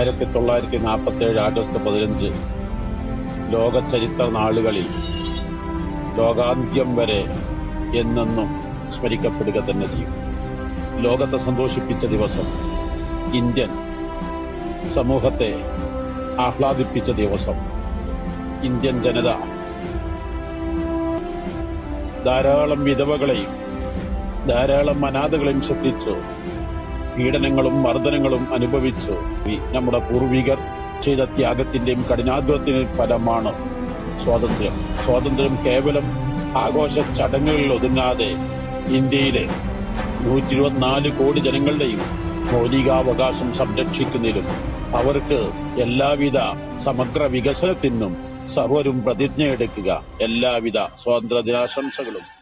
ആയിരത്തി തൊള്ളായിരത്തി നാൽപ്പത്തി ഏഴ് ആഗസ്റ്റ് പതിനഞ്ച് ലോക ചരിത്ര നാളുകളിൽ ലോകാന്ത്യം വരെ എന്നെന്നും സ്മരിക്കപ്പെടുക തന്നെ ചെയ്യും ലോകത്തെ സന്തോഷിപ്പിച്ച ദിവസം ഇന്ത്യൻ സമൂഹത്തെ ആഹ്ലാദിപ്പിച്ച ദിവസം ഇന്ത്യൻ ജനത ധാരാളം വിധവകളെയും ധാരാളം അനാഥകളെയും ശ്രദ്ധിച്ചു പീഡനങ്ങളും മർദ്ദനങ്ങളും അനുഭവിച്ചു ഈ നമ്മുടെ പൂർവികർ ചെയ്ത ത്യാഗത്തിന്റെയും കഠിനാധ്വാനത്തിന്റെയും ഫലമാണ് സ്വാതന്ത്ര്യം സ്വാതന്ത്ര്യം കേവലം ആഘോഷ ചടങ്ങുകളിൽ ഒതുങ്ങാതെ ഇന്ത്യയിലെ നൂറ്റി ഇരുപത്തിനാല് കോടി ജനങ്ങളുടെയും മൗലികാവകാശം സംരക്ഷിക്കുന്നതിലും അവർക്ക് എല്ലാവിധ സമഗ്ര വികസനത്തിനും സർവരും പ്രതിജ്ഞയെടുക്കുക എല്ലാവിധ സ്വാതന്ത്ര്യ ദിനാശംസകളും